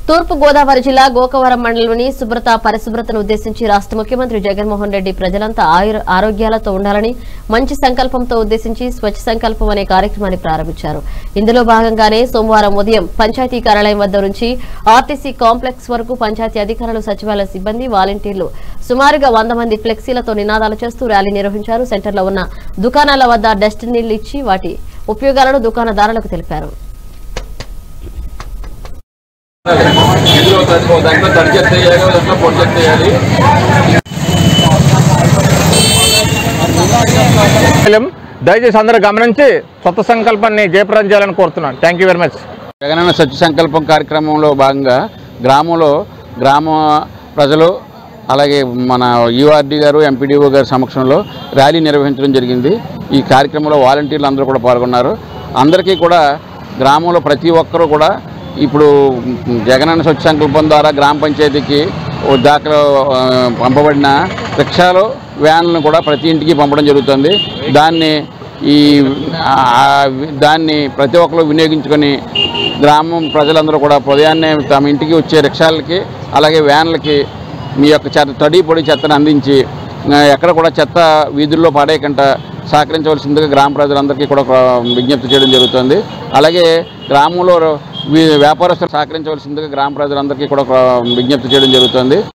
తూర్పు గోదావరి జిల్లా గోకవరం మండలంలోని శుభ్రత పరిశుభ్రతను ఉద్దేశించి రాష్ట్ర ముఖ్యమంత్రి జగన్మోహన్ రెడ్డి ప్రజలంతా ఆయుర ఆరోగ్యాలతో ఉండాలని మంచి సంకల్పంతో ఉద్దేశించి స్వచ్ఛ సంకల్పం అనే కార్యక్రమాన్ని ప్రారంభించారు ఇందులో భాగంగానే సోమవారం ఉదయం పంచాయతీ కార్యాలయం వద్ద నుంచి ఆర్టీసీ కాంప్లెక్స్ వరకు పంచాయతీ అధికారులు సచివాలయ సిబ్బంది వాలంటీర్లు సుమారుగా వంద మంది ఫ్లెక్సీలతో నినాదాలు చేస్తూ ర్యాలీ నిర్వహించారు సెంటర్లో ఉన్న దుకాణాల వద్ద డస్ట్ నీళ్లు ఇచ్చి వాటి ఉపయోగాలను దుకాణదారులకు తెలిపారు ఇందులో తడి దాంట్లో తడి చెత్త వేయాలి దాంట్లో పొడి చెత్త వేయాలి ఫిలిం దయచేసి అందరూ గమనించి కొత్త సంకల్పాన్ని జయప్రదం చేయాలని కోరుతున్నాను thank you very much Jagananna Swachha Sankalpam కార్యక్రమంలో భాగంగా గ్రామంలో గ్రామ ప్రజలు అలాగే మన యూఆర్డీ గారు ఎంపీడీఓ గారి సమక్షంలో ర్యాలీ నిర్వహించడం జరిగింది ఈ కార్యక్రమంలో వాలంటీర్లు అందరూ కూడా పాల్గొన్నారు అందరికీ కూడా గ్రామంలో ప్రతి ఒక్కరూ కూడా ఇప్పుడు జగనన్న స్వచ్ఛ సంకల్పం ద్వారా గ్రామ పంచాయతీకి ఓ దాఖలు ఆ, పంపబడిన రిక్షాలు వ్యాన్లను కూడా ప్రతి ఇంటికి పంపడం జరుగుతుంది దాన్ని ఈ ఆ, దాన్ని ప్రతి ఒక్కరు వినియోగించుకొని గ్రామం ప్రజలందరూ కూడా ఉదయాన్నే తమ ఇంటికి వచ్చే రిక్షాలకి అలాగే వ్యాన్లకి మీ యొక్క చెత్త తడి పొడి చెత్తను అందించి ఆ, ఎక్కడ కూడా చెత్త వీధుల్లో పడేయకుండా సహకరించవలసిందిగా గ్రామ ప్రజలందరికీ కూడా ఒక విజ్ఞప్తి చేయడం జరుగుతుంది అలాగే గ్రామంలో వీ- వ్యాపారస్తులు సహకరించవలసిందిగా గ్రామ ప్రజలందరికీ కూడా ఒక విజ్ఞప్తి చేయడం జరుగుతుంది